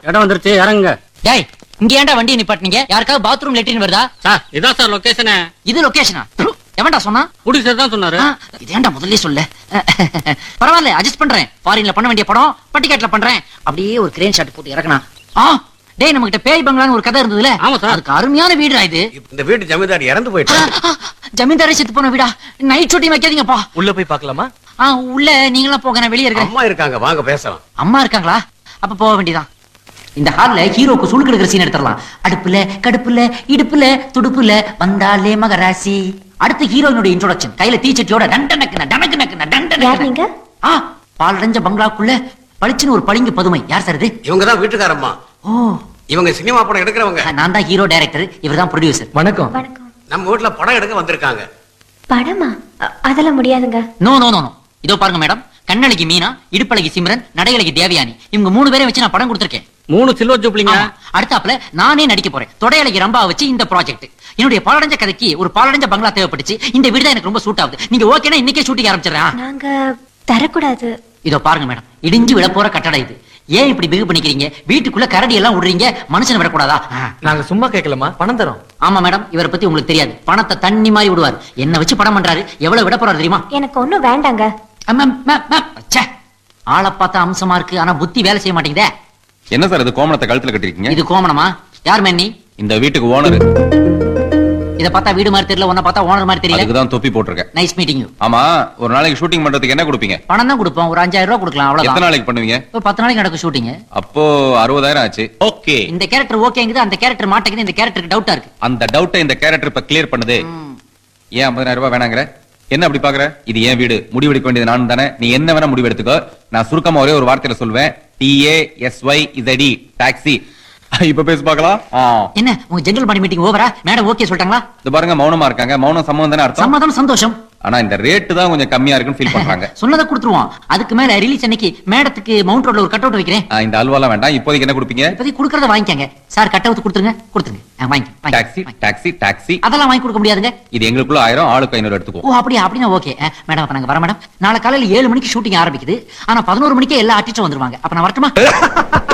இடம் வந்துருச்சு இறங்குங்க டேய் இங்க ஏன்டா வண்டி நிப்பாட்டுனீங்க யாருக்காவது பாத்ரூம் லெட்டின் வருதா சார் இதான் சார் லொகேஷனு இது லொகேஷனா எவன்டா சொன்னா குடி சார் தான் சொன்னாரு ஆ, இது ஏன்டா முதல்ல சொல்ல பரவாயில்ல அட்ஜஸ்ட் பண்றேன் ஃபாரின்ல பண்ண வேண்டிய படம் பட்டிக்காட்ல பண்றேன் அப்படியே ஒரு கிரேன் ஷாட் போட்டு இறக்கணும் ஆ டேய் நம்ம கிட்ட பேய் பங்களான்னு ஒரு கதை இருந்ததுல ஆமா சார். அதுக்கு அருமையான வீடுடா இது இந்த வீட்டு ஜமீன்தார் இறந்து ஆ, போயிட்டாரு ஆ, ஜமீன்தாரே செத்து போன வீடா நைட் ஷூட்டிங் வைக்காதீங்கப்பா உள்ள போய் பார்க்கலாமா ஆ உள்ள நீங்களாம் போக நான் வெளியே இருக்கிறேன் அம்மா இருக்காங்க வாங்க பேசலாம் அம்மா இருக்காங்களா அப்ப போக வேண்டியதான் இந்த ஹால்ல ஹீரோக்கு சுழுக்கு எடுக்கிற சீன் எடுத்துடலாம் அடுப்புல கடுப்புல இடுப்புல துடுப்புல வந்தாலே மகராசி அடுத்து ஹீரோயினுடைய இன்ட்ரோடக்ஷன் கையில தீச்சட்டியோட டண்ட நக்குன டனக்கு நக்குன டண்ட யார் நீங்க? ஆ பாலடைஞ்ச பங்களாக்குள்ள பளிச்சுன்னு ஒரு பளிங்கு பதுமை யார் சார் இது இவங்க தான் வீட்டுக்காரம்மா ஓ இவங்க சினிமா படம் எடுக்கிறவங்க நான் தான் ஹீரோ டைரக்டர் இவர் தான் ப்ரொடியூசர் வணக்கம் வணக்கம் நம்ம வீட்டுல படம் எடுக்க வந்திருக்காங்க படமா அ- அதெல்லாம் முடியாதுங்க நோ நோ நோ நோ இதோ பாருங்க மேடம் கண்ணழகி மீனா இடுப்பழகி சிம்ரன் நடையழகி தேவயானி இவங்க மூணு பேரை வச்சு நான் படம் கொடுத்திருக்கேன் மூணு சில்வர் ஜூப்ளிங்க ஆமா. அடுத்தாப்புல நானே நடிக்க போறேன் தொடையழகி ரம்பா வச்சு இந்த ப்ராஜெக்ட் என்னுடைய பாலடைஞ்ச கதைக்கு ஒரு பாலடைஞ்ச பங்களா தேவைப்பட்டுச்சு இந்த வீடு தான் எனக்கு ரொம்ப சூட் ஆகுது நீங்க ஓகேனா இன்னைக்கே ஷூட்டிங் ஆரம்பிச்சிடறேன் நாங்க தரக்கூடாது இதோ பாருங்க மேடம் இடிஞ்சு விழ போற கட்டடம் இது ஏன் இப்படி பிகு பண்ணிக்கிறீங்க வீட்டுக்குள்ள கரடி எல்லாம் விடுறீங்க மனுஷன் விடக்கூடாதா ஆ. நாங்க சும்மா கேட்கலாமா பணம் தரோம் ஆமா மேடம் இவரை பத்தி உங்களுக்கு தெரியாது பணத்தை தண்ணி மாதிரி விடுவார் என்ன வச்சு படம் பண்றாரு எவ்வளவு விட போறாரு தெரியுமா எனக்கு ஒண்ணும் வேண்டாங்க அம், அம், அம், அம். ச்சே. ஆளை பார்த்தா அம்சமா இருக்கு ஆனா புத்தி வேலை செய்ய மாட்டேங்குதே என்ன சார் இது கோமணத்தை கழுத்துல கட்டிருக்கீங்க இது கோமணமா யார் மேன்னி இந்த வீட்டுக்கு ஓனர் இத பார்த்தா வீடு மாதிரி தெரியல உன்னை பார்த்தா ஓனர் மாதிரி தெரியல அதுக்கு தான் தொப்பி போட்டிருக்கேன் நைஸ் மீட்டிங் யூ ஆமா ஒரு நாளைக்கு ஷூட்டிங் பண்றதுக்கு என்ன கொடுப்பீங்க பணம் தான் கொடுப்போம் ஒரு அஞ்சாயிரம் ரூபாய் கொடுக்கலாம் எத்தனை அவ்வளவுதான் நாளைக்கு பண்ணுவீங்க இப்போ பத்து நாளைக்கு நடக்கும் ஷூட்டிங் அப்போ அறுபதாயிரம் ஆச்சு ஓகே இந்த கேரக்டர் ஓகேங்குது அந்த கேரக்டர் மாட்டேங்குது இந்த கேரக்டருக்கு டவுட்டா இருக்கு அந்த டவுட்டை இந்த கேரக்டர் இப்ப கிளியர் பண்ணுது ஏன் ஐம்பதாயிரம் ரூபாய் வேணாங்கிற என்ன அப்படி பாக்குற இது ஏன் வீடு முடிவெடுக்க வேண்டியது நான் தானே நீ என்ன வேணா முடிவு எடுத்துக்கோ நான் சுருக்கமா ஒரே ஒரு வார்த்தையில சொல்வேன் டிஏ எஸ்ஒய் இசடி டாக்ஸி இப்ப பேசி பார்க்கலாம் ஆ. என்ன உங்க ஜெனரல் பாடி மீட்டிங் ஓவரா மேடம் ஓகே சொல்லிட்டாங்களா இது பாருங்க மௌனமா இருக்காங்க மௌனம் சம்மந்தம் தானே அர்த்தம் சம்மதம் சந்தோஷம் ஆனா இந்த ரேட்டு தான் கொஞ்சம் கம்மியா இருக்குன்னு ஃபீல் பண்றாங்க சொன்னதை கொடுத்துருவோம் அதுக்கு மேல ரிலீஸ் அன்னைக்கு மேடத்துக்கு மவுண்ட் ரோட்ல ஒரு கட் அவுட் வைக்கிறேன் ஆ, இந்த அல்வாலாம் வேண்டாம் இப்போதைக்கு என்ன கொடுப்பீங்க இப்போதைக்கு கொடுக்கறத வாங்கிக்கங்க சார் கட் அவுட் கொடுத்துருங்க கொடுத்துருங்க ஆ, வாங்கி வாங்கி, டாக்ஸி வாங்கி. டாக்ஸி டாக்ஸி அதெல்லாம் வாங்கி கொடுக்க முடியாதுங்க இது எங்களுக்குள்ள ஆயிரம் ஆளுக்கு ஐநூறு எடுத்துக்குவோம் ஓ அப்படியா அப்படின்னா ஓகே மேடம் அப்ப நாங்க வர மேடம் நாளை காலையில ஏழு மணிக்கு ஷூட்டிங் ஆரம்பிக்குது ஆனா பதினோரு மணிக்கே எல்லா ஆர்டிஸ்டும் வந்துருவாங்க அப்ப நான் வரட்டுமா